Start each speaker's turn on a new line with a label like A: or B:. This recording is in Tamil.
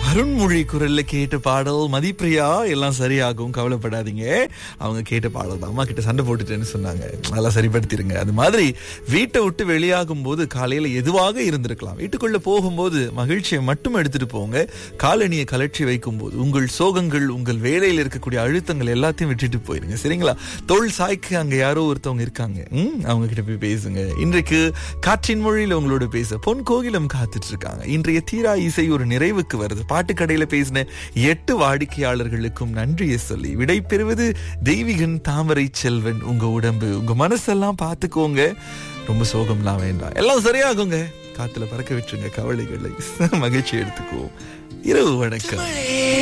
A: அருண்மொழி குரல்ல கேட்ட பாடல் மதிப்பிரியா எல்லாம் சரியாகும் கவலைப்படாதீங்க அவங்க கேட்ட பாடல் தான் அம்மா கிட்ட சண்டை போட்டுட்டேன்னு சொன்னாங்க அதெல்லாம் சரிப்படுத்திருங்க அது மாதிரி வீட்டை விட்டு வெளியாகும் போது காலையில எதுவாக இருந்திருக்கலாம் வீட்டுக்குள்ள போகும்போது மகிழ்ச்சியை மட்டும் எடுத்துட்டு போங்க காலணியை கலற்றி வைக்கும் போது உங்கள் சோகங்கள் உங்கள் வேலையில் இருக்கக்கூடிய அழுத்தங்கள் எல்லாத்தையும் விட்டுட்டு போயிருங்க சரிங்களா தோல் சாய்க்கு அங்க யாரோ ஒருத்தவங்க இருக்காங்க ம், அவங்க கிட்ட போய் பேசுங்க இன்றைக்கு காற்றின் மொழியில உங்களோட பேச பொன் கோகிலம் காத்துட்டு இருக்காங்க இன்றைய தீரா இசை ஒரு நிறைவுக்கு வருது பாட்டுக்கடையில பேசின எட்டு வாடிக்கையாளர்களுக்கும் நன்றியை சொல்லி விடை பெறுவது தெய்வீகன் தாமரை செல்வன் உங்க உடம்பு உங்க மனசெல்லாம் பார்த்துக்கோங்க ரொம்ப சோகம்லாம் வேண்டாம் எல்லாம் சரியாகுங்க காத்துல பறக்க விட்டுருங்க கவலைகளை மகிழ்ச்சி எடுத்துக்குவோம் இரவு வணக்கம்